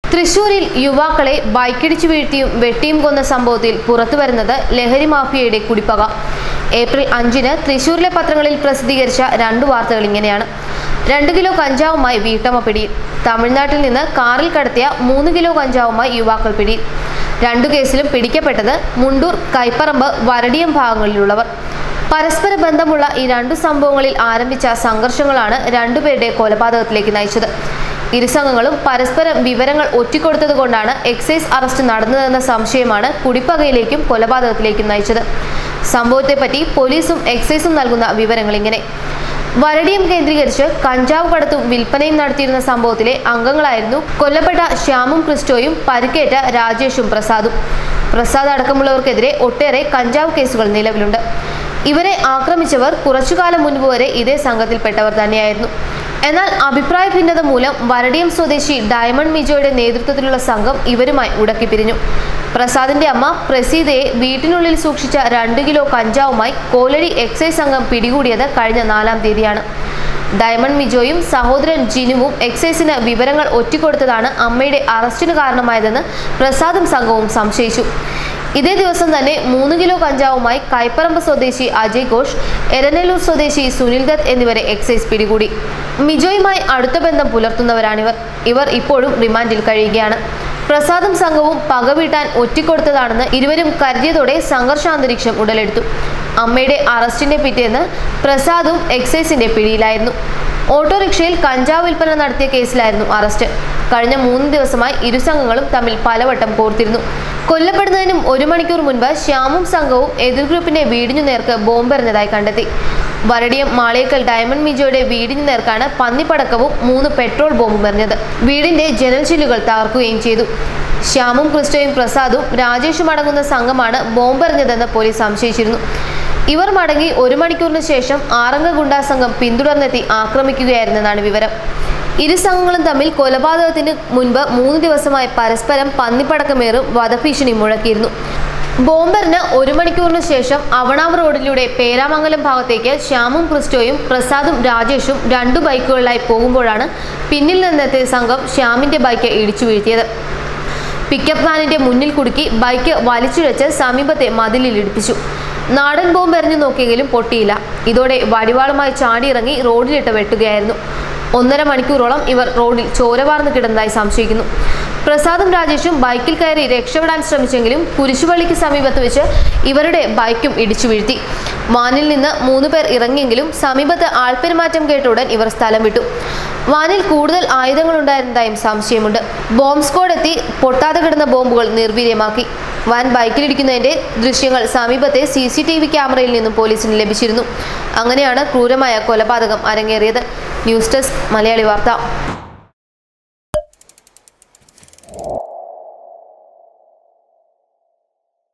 തൃശൂരിൽ യുവാക്കളെ ബൈക്കിടിച്ചു വീഴ്ത്തിയും വെട്ടിയും കൊന്ന സംഭവത്തിൽ പുറത്തുവരുന്നത് ലഹരി മാഫിയയുടെ കുടിപ്പക ഏപ്രിൽ അഞ്ചിന് തൃശൂരിലെ പത്രങ്ങളിൽ പ്രസിദ്ധീകരിച്ച രണ്ട് വാർത്തകൾ ഇങ്ങനെയാണ് രണ്ട് കിലോ കഞ്ചാവുമായി വീട്ടമ്മ പിടിയിൽ തമിഴ്നാട്ടിൽ നിന്ന് കാറിൽ കടത്തിയ മൂന്ന് കിലോ കഞ്ചാവുമായി യുവാക്കൾ പിടിയിൽ രണ്ടു കേസിലും പിടിക്കപ്പെട്ടത് മുണ്ടൂർ കൈപ്പറമ്പ് വരടിയം ഭാഗങ്ങളിലുള്ളവർ പരസ്പര ബന്ധമുള്ള ഈ രണ്ടു സംഭവങ്ങളിൽ ആരംഭിച്ച സംഘർഷങ്ങളാണ് രണ്ടുപേരുടെ കൊലപാതകത്തിലേക്ക് നയിച്ചത് ഇരു സംഘങ്ങളും പരസ്പരം വിവരങ്ങൾ ഒറ്റിക്കൊടുത്തതുകൊണ്ടാണ് എക്സൈസ് അറസ്റ്റ് നടന്നതെന്ന സംശയമാണ് കുടിപ്പകയിലേക്കും കൊലപാതകത്തിലേക്കും നയിച്ചത് സംഭവത്തെപ്പറ്റി പോലീസും എക്സൈസും നൽകുന്ന വിവരങ്ങൾ ഇങ്ങനെ വരടിയം കേന്ദ്രീകരിച്ച് കഞ്ചാവ് കടത്തും വിൽപ്പനയും നടത്തിയിരുന്ന സംഭവത്തിലെ അംഗങ്ങളായിരുന്നു കൊല്ലപ്പെട്ട ശ്യാമും ക്രിസ്റ്റോയും പരിക്കേറ്റ രാജേഷും പ്രസാദും പ്രസാദ് അടക്കമുള്ളവർക്കെതിരെ ഒട്ടേറെ കഞ്ചാവ് കേസുകൾ നിലവിലുണ്ട് ഇവരെ ആക്രമിച്ചവർ കുറച്ചുകാലം മുൻപ് വരെ ഇതേ സംഘത്തിൽപ്പെട്ടവർ തന്നെയായിരുന്നു എന്നാൽ അഭിപ്രായ ഭിന്നത മൂലം വരടിയം സ്വദേശി ഡയമണ്ട് മിജോയുടെ നേതൃത്വത്തിലുള്ള സംഘം ഇവരുമായി ഉടക്കിപ്പിരിഞ്ഞു പ്രസാദിന്റെ അമ്മ പ്രസീതയെ വീട്ടിനുള്ളിൽ സൂക്ഷിച്ച രണ്ട് കിലോ കഞ്ചാവുമായി കോലടി എക്സൈസ് സംഘം പിടികൂടിയത് കഴിഞ്ഞ നാലാം തീയതിയാണ് ഡയമണ്ട് മിജോയും സഹോദരൻ ജിനുവും എക്സൈസിന് വിവരങ്ങൾ ഒറ്റിക്കൊടുത്തതാണ് അമ്മയുടെ അറസ്റ്റിന് കാരണമായതെന്ന് പ്രസാദും സംഘവും സംശയിച്ചു ഇതേ ദിവസം തന്നെ മൂന്ന് കിലോ കഞ്ചാവുമായി കൈപ്പറമ്പ് സ്വദേശി അജയ് ഘോഷ് എരനെല്ലൂർ സ്വദേശി സുനിൽ ദത്ത് എന്നിവരെ എക്സൈസ് പിടികൂടി മിജോയുമായി അടുത്ത ബന്ധം പുലർത്തുന്നവരാണിവർ ഇവർ ഇപ്പോഴും റിമാൻഡിൽ കഴിയുകയാണ് പ്രസാദും സംഘവും പകവീട്ടാൻ ഒറ്റിക്കൊടുത്തതാണെന്ന് ഇരുവരും കരുതിയതോടെ സംഘർഷാന്തരീക്ഷം ഉടലെടുത്തു അമ്മയുടെ അറസ്റ്റിന്റെ പിറ്റേന്ന് പ്രസാദും എക്സൈസിന്റെ പിടിയിലായിരുന്നു ഓട്ടോറിക്ഷയിൽ കഞ്ചാവ് വിൽപ്പന നടത്തിയ കേസിലായിരുന്നു അറസ്റ്റ് കഴിഞ്ഞ മൂന്ന് ദിവസമായി ഇരു സംഘങ്ങളും തമ്മിൽ പലവട്ടം കോർത്തിരുന്നു കൊല്ലപ്പെടുന്നതിനും ഒരു മണിക്കൂർ മുൻപ് ശ്യാമും സംഘവും എതിർ ഗ്രൂപ്പിന്റെ വീടിനു നേർക്ക് ബോംബെറിഞ്ഞതായി കണ്ടെത്തി വരടിയം മാളിയേക്കൽ ഡയമണ്ട് മിജോയുടെ വീടിനു നേർക്കാണ് പന്നിപ്പടക്കവും മൂന്ന് പെട്രോൾ ബോംബും എറിഞ്ഞത് വീടിന്റെ ജനൽ ചില്ലുകൾ തകർക്കുകയും ചെയ്തു ശ്യാമും ക്രിസ്റ്റോയും പ്രസാദും രാജേഷും അടങ്ങുന്ന സംഘമാണ് ബോംബെറിഞ്ഞതെന്ന് പോലീസ് സംശയിച്ചിരുന്നു ഇവർ മടങ്ങി ഒരു മണിക്കൂറിന് ശേഷം ആറംഗ ഗുണ്ടാ സംഘം പിന്തുടർന്നെത്തി ആക്രമിക്കുകയായിരുന്നെന്നാണ് വിവരം ഇരു സംഘങ്ങളും തമ്മിൽ കൊലപാതകത്തിന് മുൻപ് മൂന്ന് ദിവസമായി പരസ്പരം പന്നിപ്പടക്കമേറും വധഭീഷണി മുഴക്കിയിരുന്നു ബോംബറിന് ഒരു മണിക്കൂറിന് ശേഷം അവണാവ് റോഡിലൂടെ പേരാമംഗലം ഭാഗത്തേക്ക് ശ്യാമും ക്രിസ്റ്റോയും പ്രസാദും രാജേഷും രണ്ടു ബൈക്കുകളിലായി പോകുമ്പോഴാണ് പിന്നിൽ നിന്നെത്തിയ സംഘം ശ്യാമിന്റെ ബൈക്ക് ഇടിച്ചു വീഴ്ത്തിയത് പിക്കപ്പ് വാനിന്റെ മുന്നിൽ കുടുക്കി ബൈക്ക് വലിച്ചിഴച്ച് സമീപത്തെ മതിലിൽ ഇടിപ്പിച്ചു നാടൻ ബോംബ് എറിഞ്ഞു നോക്കിയെങ്കിലും പൊട്ടിയില്ല ഇതോടെ വടിവാളുമായി ചാടിയിറങ്ങി റോഡിലിട്ട് വെട്ടുകയായിരുന്നു ഒന്നര മണിക്കൂറോളം ഇവർ റോഡിൽ ചോരവാർന്നു കിടന്നതായി സംശയിക്കുന്നു പ്രസാദും രാജേഷും ബൈക്കിൽ കയറി രക്ഷപ്പെടാൻ ശ്രമിച്ചെങ്കിലും കുരിശുപള്ളിക്ക് സമീപത്ത് വെച്ച് ഇവരുടെ ബൈക്കും ഇടിച്ചു വീഴ്ത്തി വാനിൽ നിന്ന് മൂന്ന് പേർ ഇറങ്ങിയെങ്കിലും സമീപത്ത് ആൾപ്പെരുമാറ്റം കേട്ട ഉടൻ ഇവർ സ്ഥലം വിട്ടു വാനിൽ കൂടുതൽ ആയുധങ്ങൾ ഉണ്ടായിരുന്നതായും സംശയമുണ്ട് ബോംബ് സ്ക്വാഡ് എത്തി പൊട്ടാതെ കിടന്ന ബോംബുകൾ നിർവീര്യമാക്കി വാൻ ബൈക്കിലിരിക്കുന്നതിന്റെ ദൃശ്യങ്ങൾ സമീപത്തെ സി സി ടി വി ക്യാമറയിൽ നിന്നും പോലീസിന് ലഭിച്ചിരുന്നു അങ്ങനെയാണ് ക്രൂരമായ കൊലപാതകം അരങ്ങേറിയത് ന്യൂസ് ഡെസ്ക് മലയാളി വാർത്ത